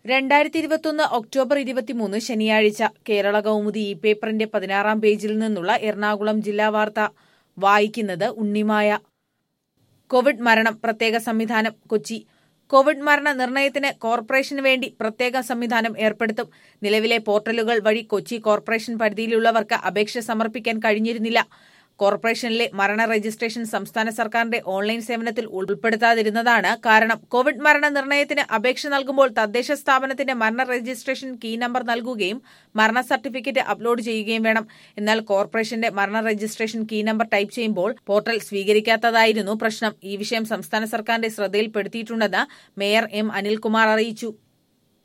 രണ്ടായിരത്തി ഇരുപത്തൊന്ന് ഒക്ടോബർ ഇരുപത്തിമൂന്ന് ശനിയാഴ്ച കേരള കൗമുദി ഇ പേപ്പറിന്റെ പതിനാറാം പേജിൽ നിന്നുള്ള എറണാകുളം ജില്ലാ വാർത്ത വായിക്കുന്നത് ഉണ്ണിമായ കോവിഡ് മരണം പ്രത്യേക സംവിധാനം കൊച്ചി കോവിഡ് മരണ നിർണയത്തിന് കോർപ്പറേഷന് വേണ്ടി പ്രത്യേക സംവിധാനം ഏർപ്പെടുത്തും നിലവിലെ പോർട്ടലുകൾ വഴി കൊച്ചി കോർപ്പറേഷൻ പരിധിയിലുള്ളവർക്ക് അപേക്ഷ സമർപ്പിക്കാൻ കഴിഞ്ഞിരുന്നില്ല കോർപ്പറേഷനിലെ മരണ രജിസ്ട്രേഷൻ സംസ്ഥാന സർക്കാരിന്റെ ഓൺലൈൻ സേവനത്തിൽ ഉൾപ്പെടുത്താതിരുന്നതാണ് കാരണം കോവിഡ് മരണ നിർണയത്തിന് അപേക്ഷ നൽകുമ്പോൾ തദ്ദേശ സ്ഥാപനത്തിന്റെ മരണ രജിസ്ട്രേഷൻ കീ നമ്പർ നൽകുകയും മരണ സർട്ടിഫിക്കറ്റ് അപ്ലോഡ് ചെയ്യുകയും വേണം എന്നാൽ കോർപ്പറേഷന്റെ മരണ രജിസ്ട്രേഷൻ കീ നമ്പർ ടൈപ്പ് ചെയ്യുമ്പോൾ പോർട്ടൽ സ്വീകരിക്കാത്തതായിരുന്നു പ്രശ്നം ഈ വിഷയം സംസ്ഥാന സർക്കാരിന്റെ ശ്രദ്ധയിൽപ്പെടുത്തിയിട്ടുണ്ടെന്ന് മേയർ എം അനിൽകുമാർ അറിയിച്ചു